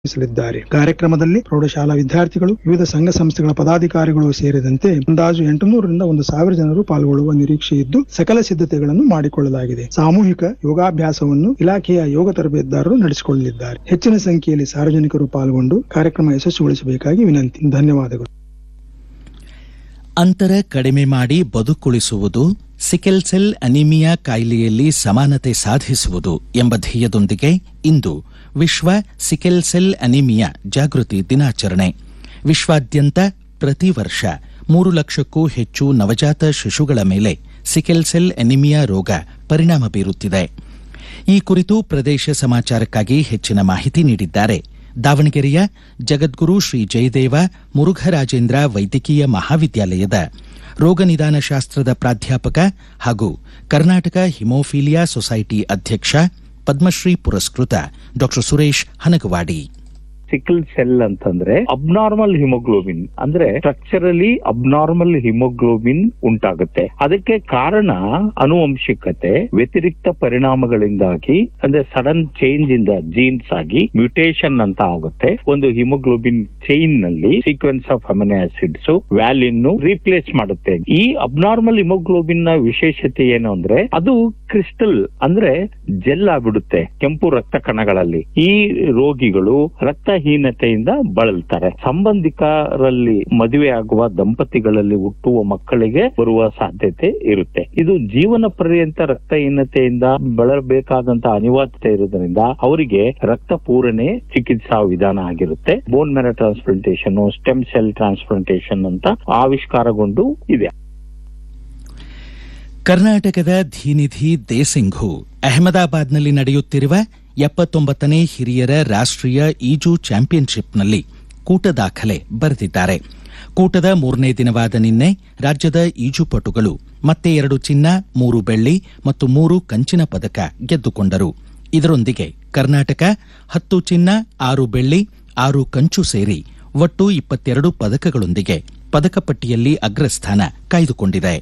ಲಿದ್ದಾರೆ ಕಾರ್ಯಕ್ರಮದಲ್ಲಿ ಪ್ರೌಢಶಾಲಾ ವಿದ್ಯಾರ್ಥಿಗಳು ವಿವಿಧ ಸಂಘ ಸಂಸ್ಥೆಗಳ ಪದಾಧಿಕಾರಿಗಳು ಸೇರಿದಂತೆ ಅಂದಾಜು ಎಂಟುನೂರರಿಂದ ಒಂದು ಸಾವಿರ ಜನರು ಪಾಲ್ಗೊಳ್ಳುವ ನಿರೀಕ್ಷೆ ಇದ್ದು ಸಕಲ ಸಿದ್ಧತೆಗಳನ್ನು ಮಾಡಿಕೊಳ್ಳಲಾಗಿದೆ ಸಾಮೂಹಿಕ ಯೋಗಾಭ್ಯಾಸವನ್ನು ಇಲಾಖೆಯ ಯೋಗ ತರಬೇತುದಾರರು ನಡೆಸಿಕೊಳ್ಳಲಿದ್ದಾರೆ ಹೆಚ್ಚಿನ ಸಂಖ್ಯೆಯಲ್ಲಿ ಸಾರ್ವಜನಿಕರು ಪಾಲ್ಗೊಂಡು ಕಾರ್ಯಕ್ರಮ ಯಶಸ್ವಿಗೊಳಿಸಬೇಕಾಗಿ ವಿನಂತಿ ಧನ್ಯವಾದಗಳು ಅಂತರ ಕಡಿಮೆ ಮಾಡಿ ಬದುಕುಳಿಸುವುದು ಸಿಕೆಲ್ ಸೆಲ್ ಅನಿಮಿಯಾ ಕಾಯಿಲೆಯಲ್ಲಿ ಸಮಾನತೆ ಸಾಧಿಸುವುದು ಎಂಬ ಧ್ಯೇಯದೊಂದಿಗೆ ಇಂದು ವಿಶ್ವ ಸಿಕೆಲ್ ಸೆಲ್ ಅನಿಮಿಯಾ ಜಾಗೃತಿ ದಿನಾಚರಣೆ ವಿಶ್ವಾದ್ಯಂತ ಪ್ರತಿ ವರ್ಷ ಮೂರು ಲಕ್ಷಕ್ಕೂ ಹೆಚ್ಚು ನವಜಾತ ಶಿಶುಗಳ ಮೇಲೆ ಸಿಕೆಲ್ ಸೆಲ್ ಅನಿಮಿಯಾ ರೋಗ ಪರಿಣಾಮ ಬೀರುತ್ತಿದೆ ಈ ಕುರಿತು ಪ್ರದೇಶ ಸಮಾಚಾರಕ್ಕಾಗಿ ಹೆಚ್ಚಿನ ಮಾಹಿತಿ ನೀಡಿದ್ದಾರೆ ದಾವಣಗೆರೆಯ ಜಗದ್ಗುರು ಶ್ರೀ ಜಯದೇವ ಮುರುಘರಾಜೇಂದ್ರ ವೈದ್ಯಕೀಯ ಮಹಾವಿದ್ಯಾಲಯದ ರೋಗ ನಿದಾನ ಶಾಸ್ತ್ರದ ಪ್ರಾಧ್ಯಾಪಕ ಹಾಗೂ ಕರ್ನಾಟಕ ಹಿಮೋಫೀಲಿಯಾ ಸೊಸೈಟಿ ಅಧ್ಯಕ್ಷ ಪದ್ಮಶ್ರೀ ಪುರಸ್ಕೃತ Dr Suresh Hanagavadi sickle cell ಅಂತಂದ್ರೆ ಅಬ್ನಾರ್ಮಲ್ ಹಿಮೋಗ್ಲೋಬಿನ್ ಅಂದ್ರೆ ಸ್ಟ್ರಕ್ಚರಲಿ ಅಬ್ನಾರ್ಮಲ್ ಹಿಮೋಗ್ಲೋಬಿನ್ ಉಂಟಾಗುತ್ತೆ ಅದಕ್ಕೆ ಕಾರಣ ಅನುವಂಶಿಕತೆ ವ್ಯತಿರಿಕ್ತ ಪರಿಣಾಮಗಳಿಂದಾಗಿ ಅಂದ್ರೆ ಸಡನ್ ಚೇಂಜ್ ಇಂದ ಜೀನ್ಸ್ ಆಗಿ ಮ್ಯೂಟೇಷನ್ ಅಂತ ಆಗುತ್ತೆ ಒಂದು ಹಿಮೋಗ್ಲೋಬಿನ್ ಚೈನ್ ನಲ್ಲಿ sequence of amino acids valine replace ಮಾಡುತ್ತೆ ಈ ಅಬ್ನಾರ್ಮಲ್ ಹಿಮೋಗ್ಲೋಬಿನ್ ನ ವಿಶೇಷತೆ ಏನು ಅಂದ್ರೆ ಅದು ಕ್ರಿಸ್ಟಲ್ ಅಂದ್ರೆ ಜೆಲ್ ಆಗ್ಬಿಡುತ್ತೆ ಕೆಂಪು ರಕ್ತ ಕಣಗಳಲ್ಲಿ ಈ ರೋಗಿಗಳು ರಕ್ತಹೀನತೆಯಿಂದ ಬಳಲ್ತಾರೆ ಸಂಬಂಧಿಕರಲ್ಲಿ ಮದುವೆ ಆಗುವ ದಂಪತಿಗಳಲ್ಲಿ ಹುಟ್ಟುವ ಮಕ್ಕಳಿಗೆ ಬರುವ ಸಾಧ್ಯತೆ ಇರುತ್ತೆ ಇದು ಜೀವನ ಪರ್ಯಂತ ರಕ್ತಹೀನತೆಯಿಂದ ಬಳಲಬೇಕಾದಂತ ಅನಿವಾರ್ಯತೆ ಇರೋದ್ರಿಂದ ಅವರಿಗೆ ರಕ್ತ ಪೂರಣೆ ಚಿಕಿತ್ಸಾ ವಿಧಾನ ಆಗಿರುತ್ತೆ bone marrow transplantation stem cell transplantation ಅಂತ ಆವಿಷ್ಕಾರಗೊಂಡು ಇದೆ ಕರ್ನಾಟಕದ ಧೀನಿಧಿ ದೇಸಿಂಘು ಅಹಮದಾಬಾದ್ನಲ್ಲಿ ನಡೆಯುತ್ತಿರುವ ಎಪ್ಪತ್ತೊಂಬತ್ತನೇ ಹಿರಿಯರ ರಾಷ್ಟ್ರೀಯ ಈಜು ಚಾಂಪಿಯನ್ಶಿಪ್ನಲ್ಲಿ ಕೂಟ ದಾಖಲೆ ಬರೆದಿದ್ದಾರೆ ಕೂಟದ ಮೂರನೇ ದಿನವಾದ ನಿನ್ನೆ ರಾಜ್ಯದ ಈಜುಪಟುಗಳು ಮತ್ತೆ ಎರಡು ಚಿನ್ನ ಮೂರು ಬೆಳ್ಳಿ ಮತ್ತು ಮೂರು ಕಂಚಿನ ಪದಕ ಗೆದ್ದುಕೊಂಡರು ಇದರೊಂದಿಗೆ ಕರ್ನಾಟಕ ಹತ್ತು ಚಿನ್ನ ಆರು ಬೆಳ್ಳಿ ಆರು ಕಂಚು ಸೇರಿ ಒಟ್ಟು ಇಪ್ಪತ್ತೆರಡು ಪದಕಗಳೊಂದಿಗೆ ಪದಕ ಪಟ್ಟಿಯಲ್ಲಿ ಅಗ್ರಸ್ಥಾನ ಕಾಯ್ದುಕೊಂಡಿದೆ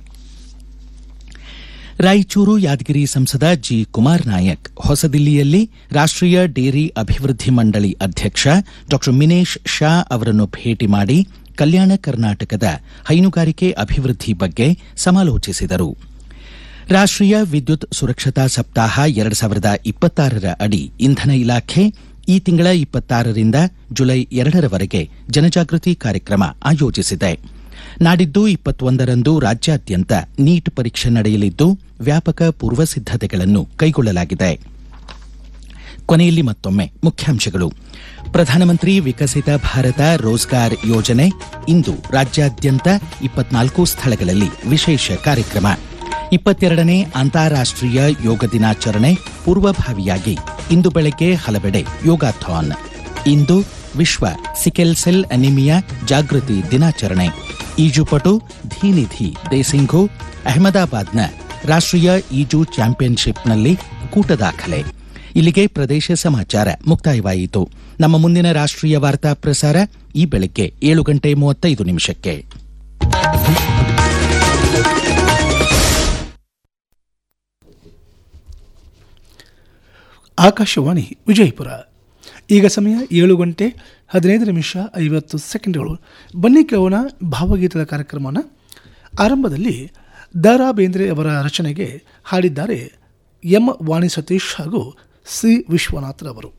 ರಾಯಚೂರು ಯಾದಗಿರಿ ಸಂಸದ ಜಿ ಕುಮಾರ್ ನಾಯಕ್ ಹೊಸದಿಲ್ಲಿಯಲ್ಲಿ ರಾಷ್ಟ್ರೀಯ ಡೇರಿ ಅಭಿವೃದ್ಧಿ ಮಂಡಳಿ ಅಧ್ಯಕ್ಷ ಡಾ ಮಿನೇಶ್ ಶಾ ಅವರನ್ನು ಭೇಟಿ ಮಾಡಿ ಕಲ್ಯಾಣ ಕರ್ನಾಟಕದ ಹೈನುಗಾರಿಕೆ ಅಭಿವೃದ್ಧಿ ಬಗ್ಗೆ ಸಮಾಲೋಚಿಸಿದರು ರಾಷ್ಟ್ರೀಯ ವಿದ್ಯುತ್ ಸುರಕ್ಷತಾ ಸಪ್ತಾಹ ಎರಡು ಸಾವಿರದ ಇಪ್ಪತ್ತಾರರ ಅಡಿ ಇಂಧನ ಇಲಾಖೆ ಈ ತಿಂಗಳ ಇಪ್ಪತ್ತಾರರಿಂದ ಜುಲೈ ಎರಡರವರೆಗೆ ಜನಜಾಗೃತಿ ಕಾರ್ಯಕ್ರಮ ಆಯೋಜಿಸಿದೆ ನಾಡಿದ್ದು ಇಪ್ಪತ್ತೊಂದರಂದು ರಾಜ್ಯಾದ್ಯಂತ ನೀಟ್ ಪರೀಕ್ಷೆ ನಡೆಯಲಿದ್ದು ವ್ಯಾಪಕ ಪೂರ್ವ ಸಿದ್ಧತೆಗಳನ್ನು ಕೈಗೊಳ್ಳಲಾಗಿದೆ ಕೊನೆಯಲ್ಲಿ ಮತ್ತೊಮ್ಮೆ ಮುಖ್ಯಾಂಶಗಳು ಪ್ರಧಾನಮಂತ್ರಿ ವಿಕಸಿತ ಭಾರತ ರೋಜ್ಗಾರ್ ಯೋಜನೆ ಇಂದು ರಾಜ್ಯಾದ್ಯಂತ ಇಪ್ಪತ್ನಾಲ್ಕು ಸ್ಥಳಗಳಲ್ಲಿ ವಿಶೇಷ ಕಾರ್ಯಕ್ರಮ ಇಪ್ಪತ್ತೆರಡನೇ ಅಂತಾರಾಷ್ಟ್ರೀಯ ಯೋಗ ದಿನಾಚರಣೆ ಪೂರ್ವಭಾವಿಯಾಗಿ ಇಂದು ಬೆಳಗ್ಗೆ ಹಲವೆಡೆ ಯೋಗಾಥಾನ್ ಇಂದು ವಿಶ್ವ ಸಿಕೆಲ್ ಸೆಲ್ ಅನಿಮಿಯಾ ಜಾಗೃತಿ ದಿನಾಚರಣೆ ಈಜುಪಟು ಧೀನಿಧಿ ದೇಸಿಂಘು ಅಹಮದಾಬಾದ್ನ ರಾಷ್ಟ್ರೀಯ ಈಜು ಚಾಂಪಿಯನ್ಶಿಪ್ನಲ್ಲಿ ಕೂಟ ದಾಖಲೆ ಇಲ್ಲಿಗೆ ಪ್ರದೇಶ ಸಮಾಚಾರ ಮುಕ್ತಾಯವಾಯಿತು ನಮ್ಮ ಮುಂದಿನ ರಾಷ್ಟ್ರೀಯ ವಾರ್ತಾ ಪ್ರಸಾರ ಈ ಬೆಳಗ್ಗೆ ಏಳು ಗಂಟೆ ಮೂವತ್ತೈದು ನಿಮಿಷಕ್ಕೆ ಆಕಾಶವಾಣಿ ವಿಜಯಪುರ ಈಗ ಸಮಯ ಏಳು ಗಂಟೆ ಹದಿನೈದು ನಿಮಿಷ ಐವತ್ತು ಸೆಕೆಂಡ್ಗಳು ಬನ್ನಿ ಕೇಳೋಣ ಭಾವಗೀತದ ಕಾರ್ಯಕ್ರಮನ ಆರಂಭದಲ್ಲಿ ದ ರಾ ಬೇಂದ್ರೆ ಅವರ ರಚನೆಗೆ ಹಾಡಿದ್ದಾರೆ ಎಂ ವಾಣಿ ಸತೀಶ್ ಹಾಗೂ ಸಿ ವಿಶ್ವನಾಥ್ರವರು